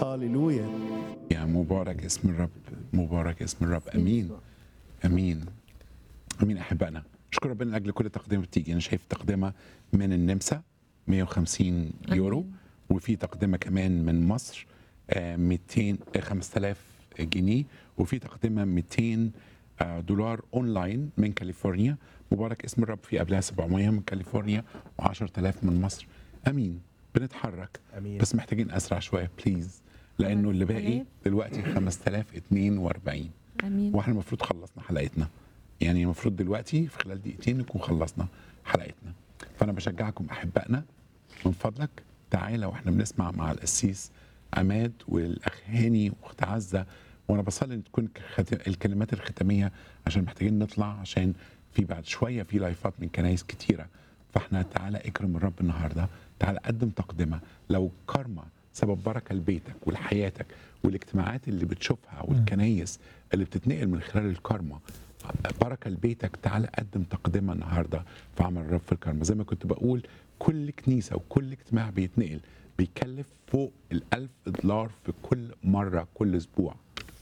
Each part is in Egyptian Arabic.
هاليلويا يا مبارك اسم الرب مبارك اسم الرب امين امين امين احبائنا اشكر ربنا لاجل كل تقدمه بتيجي انا شايف تقدمه من النمسا 150 يورو أمين. وفي تقدمه كمان من مصر آه، 200 آه، 5000 جنيه وفي تقدمه 200 آه، دولار اونلاين من كاليفورنيا مبارك اسم الرب في قبلها 700 من كاليفورنيا و10000 من مصر امين بنتحرك امين بس محتاجين اسرع شويه بليز لانه اللي باقي 5000. دلوقتي 5042 امين واحنا المفروض خلصنا حلقتنا يعني المفروض دلوقتي في خلال دقيقتين نكون خلصنا حلقتنا فانا بشجعكم احبائنا من فضلك تعالى واحنا بنسمع مع القسيس عماد والاخ هاني واخت عزه وانا بصلي ان تكون خت- الكلمات الختاميه عشان محتاجين نطلع عشان في بعد شويه في لايفات من كنايس كتيره فاحنا تعالى اكرم الرب النهارده تعالى قدم تقدمه لو كارما سبب بركه لبيتك ولحياتك والاجتماعات اللي بتشوفها والكنايس اللي بتتنقل من خلال الكارما بركه لبيتك تعالى قدم تقدمه النهارده في عمل الرب في الكارما زي ما كنت بقول كل كنيسه وكل اجتماع بيتنقل بيكلف فوق الألف دولار في كل مره كل اسبوع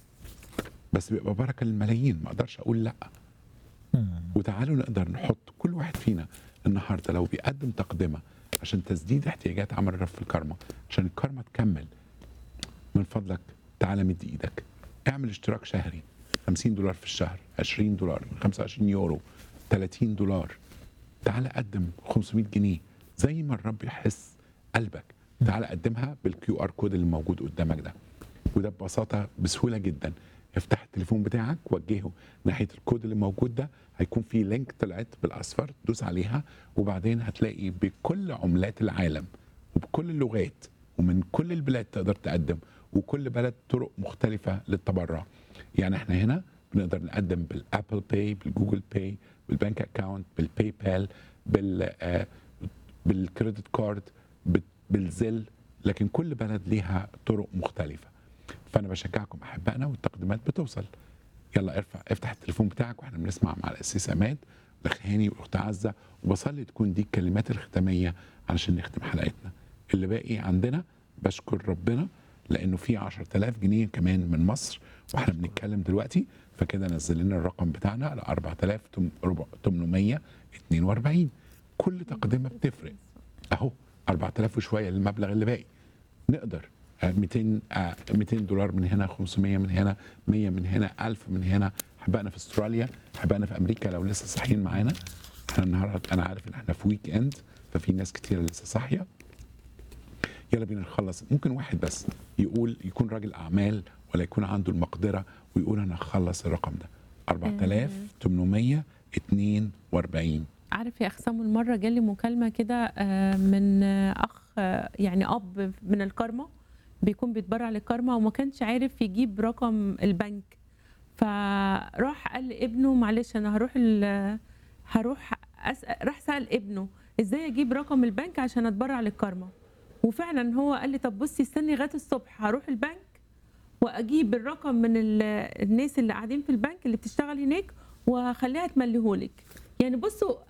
بس بيبقى بركه للملايين ما اقدرش اقول لا وتعالوا نقدر نحط كل واحد فينا النهارده لو بيقدم تقدمه عشان تسديد احتياجات عمل الرب في الكارما عشان الكارما تكمل من فضلك تعالى مد ايدك اعمل اشتراك شهري 50 دولار في الشهر 20 دولار 25 يورو 30 دولار تعالى قدم 500 جنيه زي ما الرب يحس قلبك تعالى قدمها بالكيو ار كود اللي موجود قدامك ده وده ببساطه بسهوله جدا افتح التليفون بتاعك وجهه ناحيه الكود اللي موجود ده هيكون في لينك طلعت بالاصفر دوس عليها وبعدين هتلاقي بكل عملات العالم وبكل اللغات ومن كل البلاد تقدر تقدم وكل بلد طرق مختلفه للتبرع يعني احنا هنا بنقدر نقدم بالابل باي بالجوجل باي بالبنك اكاونت بالباي بال بال آه، بالكريدت كارد بال- بالزل لكن كل بلد ليها طرق مختلفه فانا بشجعكم احبائنا والتقديمات بتوصل يلا ارفع افتح التليفون بتاعك واحنا بنسمع مع الاسيس عماد الاخ هاني والاخت عزه وبصلي تكون دي الكلمات الختاميه علشان نختم حلقتنا اللي باقي عندنا بشكر ربنا لانه في 10000 جنيه كمان من مصر واحنا بنتكلم دلوقتي فكده نزل لنا الرقم بتاعنا على 4842 كل تقدمه بتفرق اهو 4000 وشويه للمبلغ اللي باقي نقدر آه، 200 آه، 200 دولار من هنا 500 من هنا 100 من هنا 1000 من هنا احبائنا في استراليا احبائنا في امريكا لو لسه صاحيين معانا احنا النهارده انا عارف ان احنا في ويك اند ففي ناس كتير لسه صاحيه يلا بينا نخلص ممكن واحد بس يقول يكون راجل اعمال ولا يكون عنده المقدره ويقول انا هخلص الرقم ده 4842 عارف يا اخ سامو المره جالي مكالمه كده آه، من آه، اخ آه، يعني اب من الكارما بيكون بيتبرع للكارما وما كانش عارف يجيب رقم البنك فراح قال لابنه معلش انا هروح ال- هروح أسأل راح سال ابنه ازاي اجيب رقم البنك عشان اتبرع للكارما وفعلا هو قال لي طب بصي استني لغايه الصبح هروح البنك واجيب الرقم من ال- الناس اللي قاعدين في البنك اللي بتشتغل هناك وهخليها تمليهولك يعني بصوا